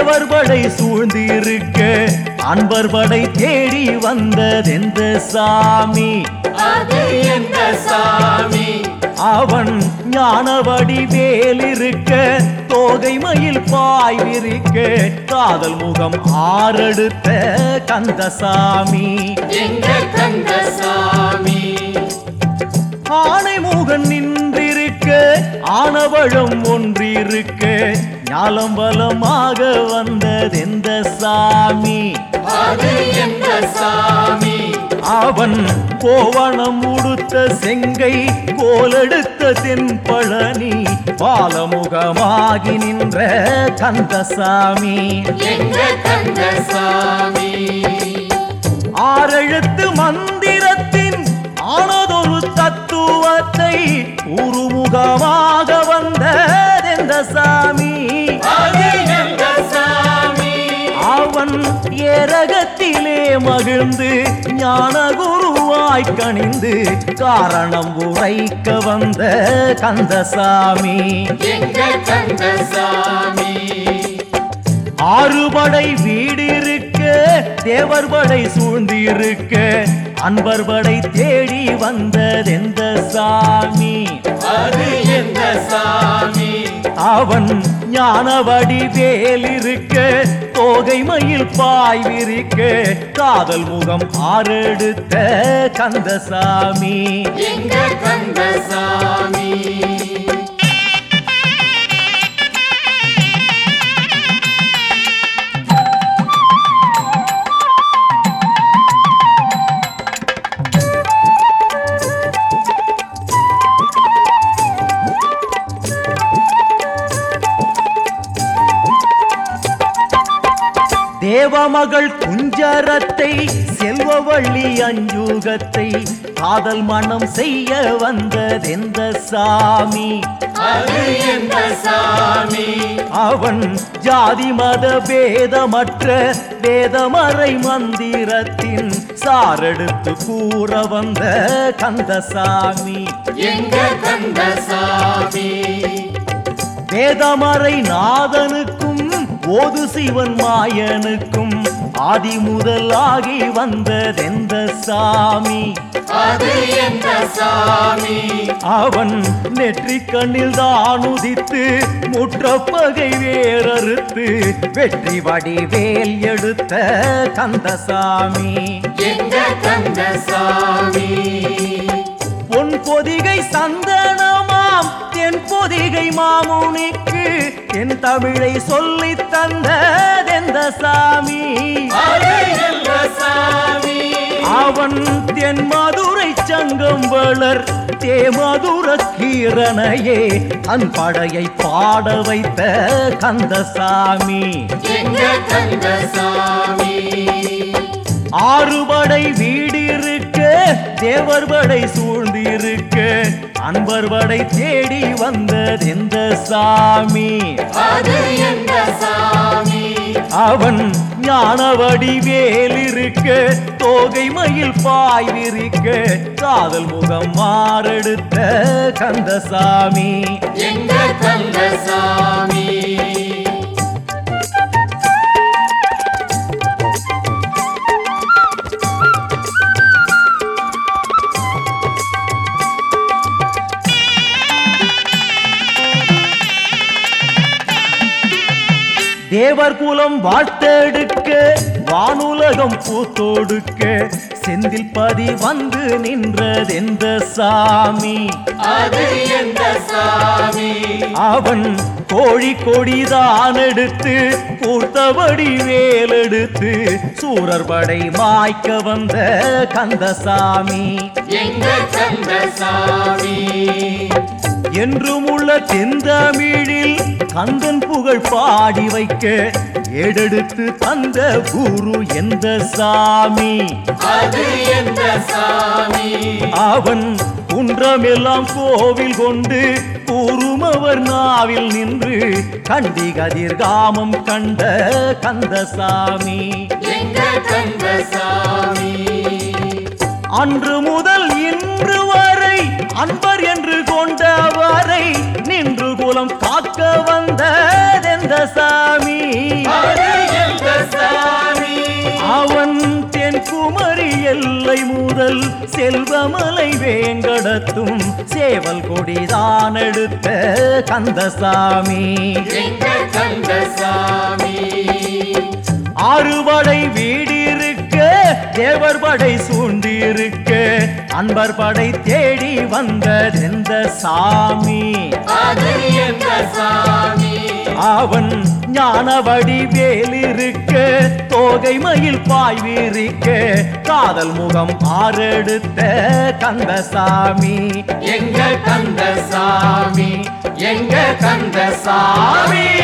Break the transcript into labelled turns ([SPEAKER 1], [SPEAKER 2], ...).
[SPEAKER 1] தேவர் படை சூழ்ந்து இருக்க அன்பர் படை தேடி வந்ததெந்த சாமி
[SPEAKER 2] அது எந்த சாமி
[SPEAKER 1] அவன் ஞானவடி வேலிருக்க தோகை மயில் பாய் விரிக்க காதல் முகம் ஆறெடுத்த கந்தசாமி
[SPEAKER 2] எங்க கந்தசாமி
[SPEAKER 1] ஆனை முகன் நின்றிருக்க ஆனவழம் ஒன்றிருக்க ஞாலம் பலமாக வந்ததெந்த சாமி
[SPEAKER 2] அது எந்த சாமி
[SPEAKER 1] அவன் கோவணம் உடுத்த செங்கை கோலெடுத்த தென்பழனி பாலமுகமாகி நின்ற கந்தசாமி
[SPEAKER 2] எங்க கந்தசாமி
[SPEAKER 1] ஆறெழுத்து மந்திரத்தின் ஆனதொரு தத்துவத்தை உருமுகமாக வந்ததெந்த சாமி
[SPEAKER 2] அது எந்த சாமி
[SPEAKER 1] அவன் ஏரகத்திலே மகிழ்ந்து ஞான குருவாய் கணிந்து காரணம் உரைக்க வந்த கந்தசாமி
[SPEAKER 2] எங்க கந்தசாமி
[SPEAKER 1] ஆறுபடை வீடு இருக்க தேவர் படை சூழ்ந்து இருக்க அன்பர் படை தேடி வந்ததெந்த சாமி
[SPEAKER 2] அது எந்த சாமி
[SPEAKER 1] அவன் ஞானவடி வேலிருக்க தோகை மயில் பாய் விரிக்க காதல் முகம் ஆறெடுத்த கந்தசாமி
[SPEAKER 2] எங்க கந்தசாமி
[SPEAKER 1] தேவமகள் குஞ்சரத்தை செல்வவள்ளி அஞ்சுகத்தை காதல் மனம் செய்ய வந்ததெந்த சாமி
[SPEAKER 2] அது எந்த சாமி
[SPEAKER 1] அவன் ஜாதி மத பேதமற்ற வேதமறை மந்திரத்தின் சாரெடுத்து கூற வந்த கந்தசாமி
[SPEAKER 2] எங்க கந்தசாமி
[SPEAKER 1] வேதமறை நாதனுக்கும் ஓது சிவன் மாயனுக்கும் ஆதி முதலாகி வந்ததெந்த சாமி
[SPEAKER 2] அது எந்த சாமி
[SPEAKER 1] அவன் நெற்றி கண்ணில் தான் உதித்து முற்றப்பகை வேறறுத்து வெற்றி வடிவேல் எடுத்த கந்தசாமி
[SPEAKER 2] எங்க கந்தசாமி
[SPEAKER 1] பொன் பொதிகை சந்தனமாம் தென் பொதிகை மாமுனிக்கு என் தமிழை சொல்லித் தந்ததெந்த சாமி
[SPEAKER 2] அது எந்த சாமி
[SPEAKER 1] அவன் தென் மதுரை சங்கம் வளர் தேமதுர கீரனையே தன் படையை பாட வைத்த கந்தசாமி
[SPEAKER 2] எங்க கந்தசாமி
[SPEAKER 1] ஆறுபடை வீடு இருக்க தேவர் படை சூழ்ந்து இருக்க அன்பர் படை தேடி வந்ததெந்த சாமி
[SPEAKER 2] அது எந்த சாமி
[SPEAKER 1] அவன் ஞானவடி வேலிருக்க தோகை மயில் பாய் விரிக்க காதல் முகம் மாறெடுத்த கந்தசாமி
[SPEAKER 2] எங்க கந்தசாமி
[SPEAKER 1] தேவர் குலம் வாழ்த்தெடுக்க வானுலகம் பூத்தொடுக்க செந்தில் பதி வந்து நின்றதெந்த சாமி
[SPEAKER 2] அது எந்த சாமி
[SPEAKER 1] அவன் கோழி கொடிதான் எடுத்து கூர்த்தபடி வேலெடுத்து சூரர் படை மாய்க்க வந்த கந்தசாமி
[SPEAKER 2] எங்க கந்தசாமி
[SPEAKER 1] என்றும் உள்ள தென்தமிழில் கந்தன் புகழ் பாடி வைக்க ஏடெடுத்து தந்த குரு எந்த சாமி
[SPEAKER 2] அது எந்த சாமி
[SPEAKER 1] அவன் குன்றமெல்லாம் கோவில் கொண்டு கூறுமவர் நாவில் நின்று கண்டி கதிர்காமம் கண்ட கந்தசாமி
[SPEAKER 2] எங்க கந்தசாமி
[SPEAKER 1] அன்று முதல் இன்று வரை அன்பர் என்று கொண்டவரை நின்று குலம் காக்க வந்ததெந்த எந்த சாமி
[SPEAKER 2] அது எந்த சாமி
[SPEAKER 1] அவன் தென்குமரி எல்லை முதல் செல்வமலை வேங்கடத்தும் சேவல் கொடிதான் எடுத்த கந்தசாமி
[SPEAKER 2] எங்க கந்தசாமி
[SPEAKER 1] ஆறுபடை வீடிருக்க தேவர் படை சூழ்ந்திருக்க அன்பர் படை தேடி வந்ததெந்த சாமி
[SPEAKER 2] அது எந்த சாமி
[SPEAKER 1] அவன் ஞானவடி வேலிருக்க தோகை மயில் பாய்விருக்க காதல் முகம் ஆறெடுத்த கந்தசாமி
[SPEAKER 2] எங்க கந்தசாமி எங்க கந்தசாமி